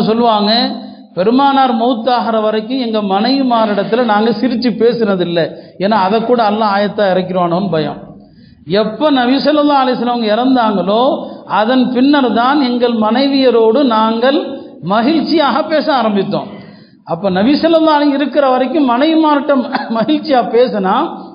சொல்லுவாங்க பெருமானார் மௌத்தாகிற வரைக்கும் எங்கள் மனைவிமாரிடத்தில் நாங்கள் சிரித்து பேசுனதில்லை ஏன்னா அதை கூட அல்லாஹ் ஆயத்தா இறக்கிறோனோன்னு பயம் எப்போ நபிசல்லா அலிஸ்லவங்க இறந்தாங்களோ அதன் பின்னர் தான் எங்கள் மனைவியரோடு நாங்கள் மகிழ்ச்சியாக பேச ஆரம்பித்தோம் அப்போ நபிசல்லா அலி இருக்கிற வரைக்கும் மனைவிமார்கிட்ட மகிழ்ச்சியாக பேசினா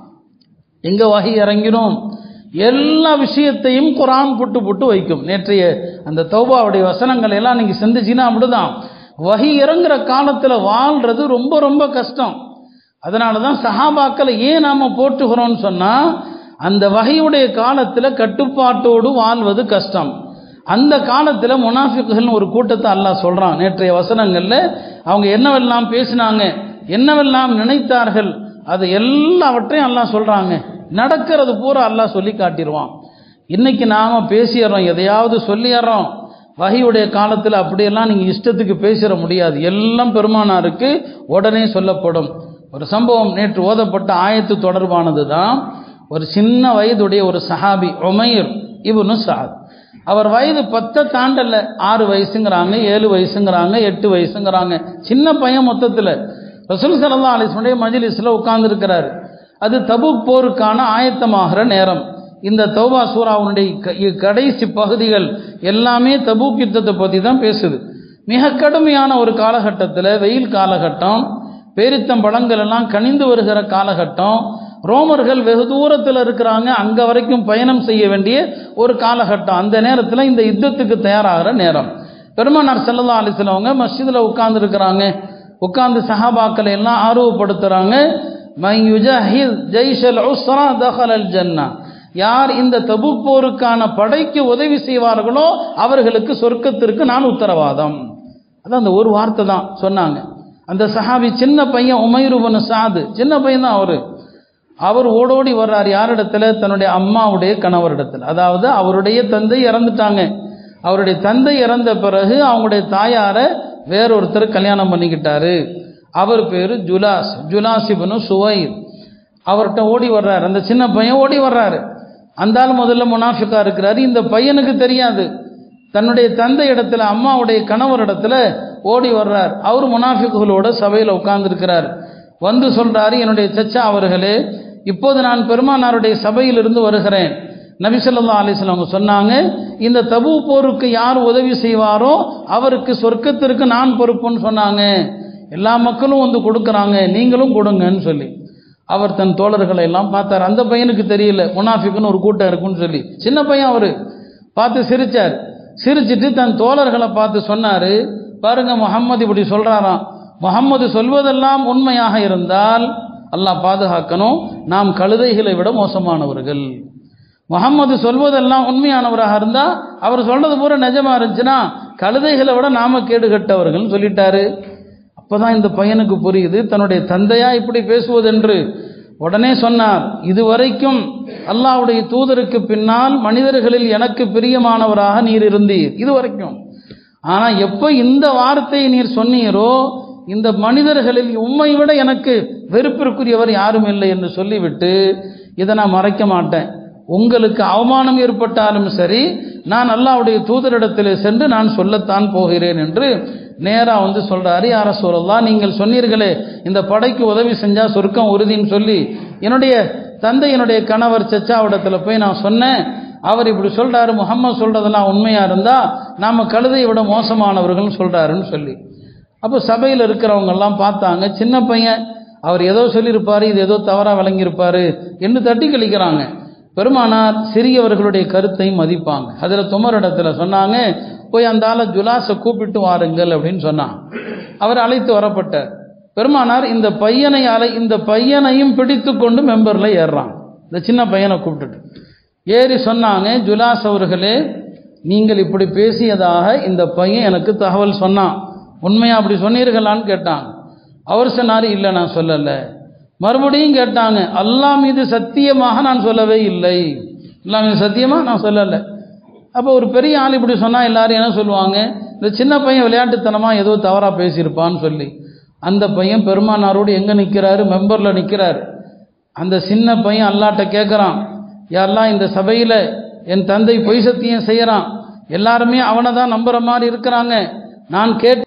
எங்க வகை இறங்கினோம் எல்லா விஷயத்தையும் குரான் புட்டு புட்டு வைக்கும் நேற்றைய அந்த தௌபாவுடைய வசனங்களை எல்லாம் நீங்க சிந்திச்சின்னா அப்படிதான் வகி இறங்குற காலத்துல வாழ்றது ரொம்ப ரொம்ப கஷ்டம் அதனால தான் சஹாபாக்களை ஏன் நாம போட்டுக்கிறோம்னு சொன்னா அந்த வகையுடைய காலத்துல கட்டுப்பாட்டோடு வாழ்வது கஷ்டம் அந்த காலத்துல முனாஃபிக்குகள்னு ஒரு கூட்டத்தை அல்லாஹ் சொல்றான் நேற்றைய வசனங்கள்ல அவங்க என்னவெல்லாம் பேசினாங்க என்னவெல்லாம் நினைத்தார்கள் அது எல்லாவற்றையும் அல்லாஹ் சொல்றாங்க நடக்கிறது பூரா அல்லாஹ் சொல்லி காட்டிடுவான் இன்னைக்கு நாம பேசிடுறோம் எதையாவது சொல்லிடுறோம் வகையுடைய காலத்தில் அப்படியெல்லாம் நீங்கள் இஷ்டத்துக்கு பேசிட முடியாது எல்லாம் பெருமானாருக்கு உடனே சொல்லப்படும் ஒரு சம்பவம் நேற்று ஓதப்பட்ட ஆயத்து தொடர்பானது தான் ஒரு சின்ன வயதுடைய ஒரு சஹாபி ஒமைர் இவனு சாத் அவர் வயது பத்தை தாண்டல ஆறு வயசுங்கிறாங்க ஏழு வயசுங்கிறாங்க எட்டு வயசுங்கிறாங்க சின்ன பையன் மொத்தத்தில் ரசூல் சல்லா அலிஸ்மனுடைய மஜிலிஸில் உட்கார்ந்துருக்கிறாரு அது தபுக் போருக்கான ஆயத்தமாகிற நேரம் இந்த தௌபா சூறாவுடைய க- இ- கடைசி பகுதிகள் எல்லாமே தபூக் யுத்தத்தை பற்றி தான் பேசுது மிக கடுமையான ஒரு காலகட்டத்தில் வெயில் காலகட்டம் பேரித்தம் பழங்கள் எல்லாம் கனிந்து வருகிற காலகட்டம் ரோமர்கள் வெகு தூரத்தில் இருக்கிறாங்க அங்கே வரைக்கும் பயணம் செய்ய வேண்டிய ஒரு காலகட்டம் அந்த நேரத்தில் இந்த யுத்தத்துக்கு தயாராகிற நேரம் பெருமானார் செல்லல்லா அலிஸ்லவங்க மஸ்ஜிதில் உட்கார்ந்துருக்கிறாங்க உட்கார்ந்து சஹாபாக்களை எல்லாம் ஆர்வப்படுத்துகிறாங்க மை யுஜஹித் ஜெய்ஷல் உஸ்ரா தஹலல் ஜன்னா யார் இந்த தபுக் போருக்கான படைக்கு உதவி செய்வார்களோ அவர்களுக்கு சொர்க்கத்திற்கு நான் உத்தரவாதம் அதான் அந்த ஒரு வார்த்தை தான் சொன்னாங்க அந்த சஹாபி சின்ன பையன் உமைருபனு சாது சின்ன பையன் தான் அவரு அவர் ஓடோடி வர்றார் யாரிடத்துல தன்னுடைய அம்மாவுடைய கணவரிடத்துல அதாவது அவருடைய தந்தை இறந்துட்டாங்க அவருடைய தந்தை இறந்த பிறகு அவங்களுடைய தாயாரை வேறொருத்தர் கல்யாணம் பண்ணிக்கிட்டாரு அவர் பேரு ஜுலாஸ் ஜுலாசிபனு சுவைர் அவர்கிட்ட ஓடி வர்றாரு அந்த சின்ன பையன் ஓடி வர்றாரு அந்த ஆள் முதல்ல முனாஃபிக்கா இருக்கிறாரு இந்த பையனுக்கு தெரியாது தன்னுடைய தந்தை இடத்துல அம்மாவுடைய கணவர் இடத்துல ஓடி வர்றார் அவர் முனாஃபிக்குகளோட சபையில் உட்கார்ந்துருக்கிறார் வந்து சொல்றாரு என்னுடைய சச்சா அவர்களே இப்போது நான் பெருமானாருடைய சபையிலிருந்து வருகிறேன் நபிசல்லா அலிஸ்லாம் அவங்க சொன்னாங்க இந்த தபு போருக்கு யார் உதவி செய்வாரோ அவருக்கு சொர்க்கத்திற்கு நான் பொறுப்புன்னு சொன்னாங்க எல்லா மக்களும் வந்து கொடுக்குறாங்க நீங்களும் கொடுங்கன்னு சொல்லி அவர் தன் தோழர்களை எல்லாம் பார்த்தார் அந்த பையனுக்கு தெரியல முனாஃபிக்குன்னு ஒரு கூட்டம் இருக்குன்னு சொல்லி சின்ன பையன் அவரு பார்த்து சிரிச்சார் சிரிச்சிட்டு தன் தோழர்களை பார்த்து சொன்னாரு பாருங்க முகம்மது இப்படி சொல்றாராம் முகம்மது சொல்வதெல்லாம் உண்மையாக இருந்தால் அல்லாஹ் பாதுகாக்கணும் நாம் கழுதைகளை விட மோசமானவர்கள் முகம்மது சொல்வதெல்லாம் உண்மையானவராக இருந்தா அவர் சொல்றது பூரா நிஜமா இருந்துச்சுன்னா கழுதைகளை விட நாம கேடு கட்டவர்கள் சொல்லிட்டாரு அப்பதான் இந்த பையனுக்கு புரியுது தன்னுடைய தந்தையா இப்படி பேசுவதென்று உடனே சொன்னார் இதுவரைக்கும் அல்லாஹ்வுடைய தூதருக்கு பின்னால் மனிதர்களில் எனக்கு பிரியமானவராக நீர் இருந்தீர் இதுவரைக்கும் ஆனா எப்போ இந்த வார்த்தையை நீர் சொன்னீரோ இந்த மனிதர்களில் உம்மை விட எனக்கு வெறுப்பிற்குரியவர் யாரும் இல்லை என்று சொல்லிவிட்டு இதை நான் மறைக்க மாட்டேன் உங்களுக்கு அவமானம் ஏற்பட்டாலும் சரி நான் அல்லாஹ்வுடைய தூதரிடத்தில் சென்று நான் சொல்லத்தான் போகிறேன் என்று நேரா வந்து சொல்றாரு யார சொல்லலாம் நீங்கள் சொன்னீர்களே இந்த படைக்கு உதவி செஞ்சா சொர்க்கம் உறுதின்னு சொல்லி என்னுடைய தந்தை என்னுடைய கணவர் சச்சாவிடத்துல போய் நான் சொன்னேன் அவர் இப்படி சொல்றாரு முகம்மது சொல்றதெல்லாம் உண்மையா இருந்தா நாம கழுதையை விட மோசமானவர்கள் சொல்றாருன்னு சொல்லி அப்போ சபையில் இருக்கிறவங்க எல்லாம் பார்த்தாங்க சின்ன பையன் அவர் ஏதோ சொல்லியிருப்பாரு இது ஏதோ தவறா விளங்கியிருப்பாரு என்று தட்டி கழிக்கிறாங்க பெருமானார் சிறியவர்களுடைய கருத்தை மதிப்பாங்க அதில் துமர் இடத்துல சொன்னாங்க போய் அந்த ஆளை ஜுலாஸை கூப்பிட்டு வாருங்கள் அப்படின்னு சொன்னான் அவர் அழைத்து வரப்பட்டார் பெருமானார் இந்த பையனை அலை இந்த பையனையும் பிடித்து கொண்டு மெம்பரில் ஏறுறான் இந்த சின்ன பையனை கூப்பிட்டுட்டு ஏறி சொன்னாங்க ஜுலாஸ் அவர்களே நீங்கள் இப்படி பேசியதாக இந்த பையன் எனக்கு தகவல் சொன்னான் உண்மையா அப்படி சொன்னீர்களான்னு கேட்டாங்க அவர் சொன்னார் இல்லை நான் சொல்லலை மறுபடியும் கேட்டாங்க அல்லாஹ் மீது சத்தியமாக நான் சொல்லவே இல்லை அல்லாஹ் மீது சத்தியமாக நான் சொல்லலை அப்போ ஒரு பெரிய ஆள் இப்படி சொன்னால் எல்லாரும் என்ன சொல்லுவாங்க இந்த சின்ன பையன் விளையாட்டுத்தனமாக ஏதோ தவறாக பேசியிருப்பான்னு சொல்லி அந்த பையன் பெருமானாரோடு எங்கே நிற்கிறாரு மெம்பரில் நிற்கிறாரு அந்த சின்ன பையன் அல்லாட்ட கேட்குறான் யாரெல்லாம் இந்த சபையில் என் தந்தை பொய் சத்தியம் செய்கிறான் எல்லாருமே அவனை தான் நம்புற மாதிரி இருக்கிறாங்க நான் கேட்